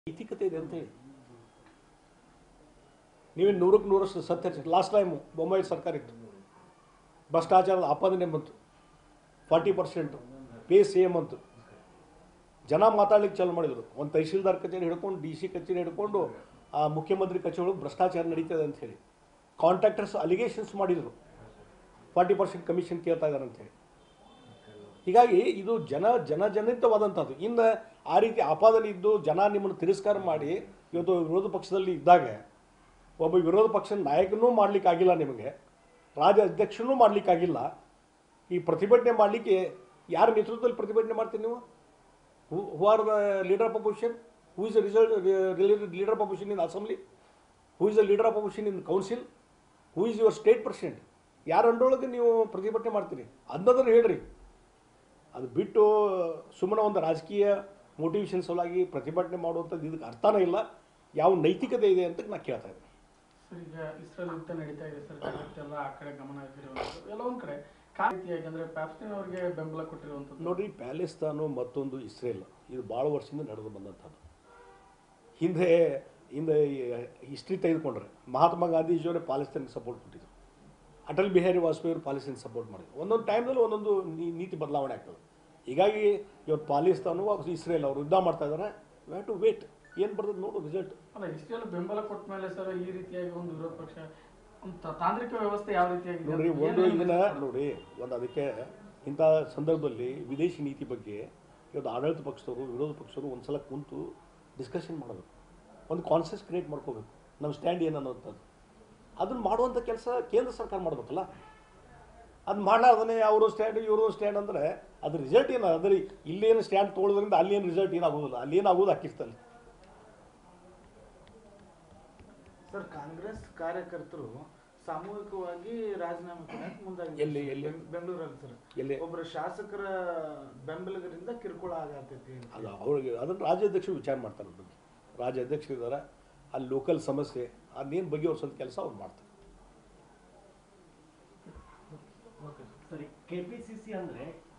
ನೈತಿಕತೆ ಇದೆ ಅಂತ ಹೇಳಿ ನೀವೇ ನೂರಕ್ಕೆ ನೂರಷ್ಟು ಸತ್ಯ ಲಾಸ್ಟ್ ಟೈಮು ಬೊಂಬೈ ಸರ್ಕಾರ ಇತ್ತು ಭ್ರಷ್ಟಾಚಾರದ ಆಪಾದನೆ ಬಂತು ಫಾರ್ಟಿ ಪರ್ಸೆಂಟು ಪೇ ಸೇಮ್ ಅಂತು ಜನ ಮಾತಾಡ್ಲಿಕ್ಕೆ ಚಾಲು ಮಾಡಿದರು ಒಂದು ತಹಶೀಲ್ದಾರ್ ಕಚೇರಿ ಹಿಡ್ಕೊಂಡು ಡಿ ಸಿ ಕಚೇರಿ ಹಿಡ್ಕೊಂಡು ಆ ಮುಖ್ಯಮಂತ್ರಿ ಕಚೇರಿ ಒಳಗೆ ಭ್ರಷ್ಟಾಚಾರ ನಡೀತದೆ ಅಂತ ಹೇಳಿ ಕಾಂಟ್ರಾಕ್ಟರ್ಸ್ ಅಲಿಗೇಷನ್ಸ್ ಮಾಡಿದರು ಫಾರ್ಟಿ ಪರ್ಸೆಂಟ್ ಕಮಿಷನ್ ಕೇಳ್ತಾ ಇದ್ದಾರೆ ಅಂತ ಹೇಳಿ ಹೀಗಾಗಿ ಇದು ಜನ ಜನಜನಿತವಾದಂಥದ್ದು ಇನ್ನು ಆ ರೀತಿ ಆಪಾದನೆ ಇದ್ದು ಜನ ನಿಮ್ಮನ್ನು ತಿರಸ್ಕಾರ ಮಾಡಿ ಇವತ್ತು ವಿರೋಧ ಪಕ್ಷದಲ್ಲಿ ಇದ್ದಾಗ ಒಬ್ಬ ವಿರೋಧ ಪಕ್ಷದ ನಾಯಕನೂ ಮಾಡಲಿಕ್ಕಾಗಿಲ್ಲ ನಿಮಗೆ ರಾಜ್ಯ ಅಧ್ಯಕ್ಷನೂ ಮಾಡಲಿಕ್ಕಾಗಿಲ್ಲ ಈ ಪ್ರತಿಭಟನೆ ಮಾಡಲಿಕ್ಕೆ ಯಾರ ನೇತೃತ್ವದಲ್ಲಿ ಪ್ರತಿಭಟನೆ ಮಾಡ್ತೀರಿ ನೀವು who who are the leader of opposition who is the result leader of opposition in assembly who is the leader of opposition in council who is your state president ಯಾರ ಅಂಡರೊಳಗೆ ನೀವು ಪ್ರತಿಭಟನೆ ಮಾಡ್ತೀರಿ ಅನ್ನೋದನ್ನು ಹೇಳ್ರಿ ಅದು ಬಿಟ್ಟು ಸುಮ್ಮನೆ ಒಂದು ರಾಜಕೀಯ ಮೋಟಿವೇಶನ್ ಸಲುವಾಗಿ ಪ್ರತಿಭಟನೆ ಮಾಡುವಂಥದ್ದು ಇದಕ್ಕೆ ಅರ್ಥನೇ ಇಲ್ಲ ಯಾವ ನೈತಿಕತೆ ಇದೆ ಅಂತ ನಾ ಕೇಳ್ತಾ ಇದ್ದೀನಿ ಸರ್ ಈಗ ಇಸ್ರೇಲ್ ಯುದ್ಧ ನಡೀತಾ ಇದೆ ಸರ್ ಜಗತ್ತೆಲ್ಲ ಆ ಕಡೆ ಗಮನ ಹರಿಸಿರುವಂಥದ್ದು ಎಲ್ಲ ಒಂದ್ ಕಡೆ ಕಾ ರೀತಿಯಾಗಿ ಅಂದ್ರೆ ಪ್ಯಾಪ್ಸ್ಟಿನ್ ಅವರಿಗೆ ಬೆಂಬಲ ಕೊಟ್ಟಿರುವಂಥದ್ದು ನೋಡ್ರಿ ಪ್ಯಾಲೆಸ್ತಾನು ಮತ್ತೊಂದು ಇಸ್ರೇಲ್ ಇದು ಭಾಳ ವರ್ಷದಿಂದ ನಡೆದು ಬಂದಂಥದ್ದು ಹಿಂದೆ ಹಿಂದೆ ಹಿಸ್ಟ್ರಿ ತೆಗೆದುಕೊಂಡ್ರೆ ಮಹಾತ್ಮ ಗಾಂಧೀಜಿಯವರೇ ಪಾಲೆಸ್ತೈನ್ಗೆ ಸಪೋರ್ಟ್ ಕೊಟ್ಟಿದ್ರು ಅಟಲ್ ಬಿಹಾರಿ ವಾಜಪೇಯಿ ಅವರು ಪಾಲೆಸ್ತೈನ್ ಸಪೋರ್ಟ್ ಮಾಡಿದ್ರು ಒಂದೊಂದು ಟೈಮ್ನಲ್ಲಿ ಒಂದೊಂದು ನೀ- ನೀತಿ ಬದಲಾವಣೆ ಆಗ್ತದೆ ಹೀಗಾಗಿ ಇವತ್ತು ಪಾಲಿಸ್ತಾನು ವಾಪಸ್ ಇಸ್ರೇಲ್ ಅವರು ಯುದ್ಧ ಮಾಡ್ತಾ ಇದ್ದಾರೆ ವ್ಯಾಟ್ ಟು ವೇಟ್ ಏನು ಬರ್ತದೆ ನೋಡು ರಿಸಲ್ಟ್ ಅಲ್ಲ ಇಷ್ಟೆಲ್ಲ ಬೆಂಬಲ ಕೊಟ್ಟ ಮೇಲೆ ಸರ್ ಈ ರೀತಿಯಾಗಿ ಒಂದು ವಿರೋಧ ಪಕ್ಷ ಒಂದು ತ- ತಾಂತ್ರಿಕ ವ್ಯವಸ್ಥೆ ಯಾವ ರೀತಿಯಾಗಿ ನೋಡ್ರಿ ಒಂದು ಇದನ್ನ ನೋಡಿ ಒಂದು ಅದಕ್ಕೆ ಇಂಥ ಸಂದರ್ಭದಲ್ಲಿ ವಿದೇಶಿ ನೀತಿ ಬಗ್ಗೆ ಇವತ್ತು ಆಡಳಿತ ಪಕ್ಷದವರು ವಿರೋಧ ಪಕ್ಷದವರು ಒಂದ್ಸಲ ಕುಂತು ಡಿಸ್ಕಷನ್ ಮಾಡಬೇಕು ಒಂದು ಕಾನ್ಸೆಸ್ ಕ್ರಿಯೇಟ್ ಮಾಡ್ಕೋಬೇಕು ನಮ್ಮ ಸ್ಟ್ಯಾಂಡ್ ಏನು ಅನ್ನೋಂಥದ್ದು ಅದನ್ನು ಮಾಡುವಂಥ ಕೆಲಸ ಕೇಂದ್ರ ಸರ್ಕಾರ ಮಾಡಬೇಕಲ್ಲ ಅದು ಮಾಡಲಾರ್ದೇ ಅವರು ಸ್ಟ್ಯಾಂಡ್ ಇವರು ಸ್ಟ್ಯಾಂಡ್ ಅಂದರೆ ಅದ್ರ ರಿಸಲ್ಟ್ ಏನು ಅದ್ರ ಇಲ್ಲೇನು ಸ್ಟ್ಯಾಂಡ್ ತೊಗೊಳೋದ್ರಿಂದ ಅಲ್ಲೇನು ರಿಸಲ್ಟ್ ಏನಾಗೋದಿಲ್ಲ ಅಲ್ಲಿ ಏನಾಗೋದು ಹಾಕಿರ್ತಲ್ಲ ಸರ್ ಕಾಂಗ್ರೆಸ್ ಕಾರ್ಯಕರ್ತರು ಸಾಮೂಹಿಕವಾಗಿ ರಾಜೀನಾಮೆ ಕೊಡಕ್ಕೆ ಮುಂದಾಗಿ ಎಲ್ಲಿ- ಎಲ್ಲಿ? ಬೆಂಗಳೂರಲ್ಲಿ ಸರ್ ಎಲ್ಲಿ ಒಬ್ಬರ ಶಾಸಕರ ಬೆಂಬಲಿಗರಿಂದ ಕಿರುಕುಳ ಆಗತೈತಿ ಅಂತ. ಅದು ಅವ್ರಿಗೆ ಅದನ್ನು ರಾಜ್ಯಾಧ್ಯಕ್ಷರು ವಿಚಾರ ಮಾಡ್ತಾರೆ ಅದ್ರ ಬಗ್ಗೆ ರಾಜ್ಯಾಧ್ಯಕ್ಷರು ಇದ್ದಾರೆ ಅಲ್ಲಿ ಲೋಕಲ್ ಸಮಸ್ಯೆ ಅದೇನು ಬಗೆಹರಿಸೋದು ಕೆಲಸ ಅವ್ರು ಮಾಡ್ತಾರೆ ಸರಿ ಕೆಪಿಸಿಸಿ ಅಂದ್ರೆ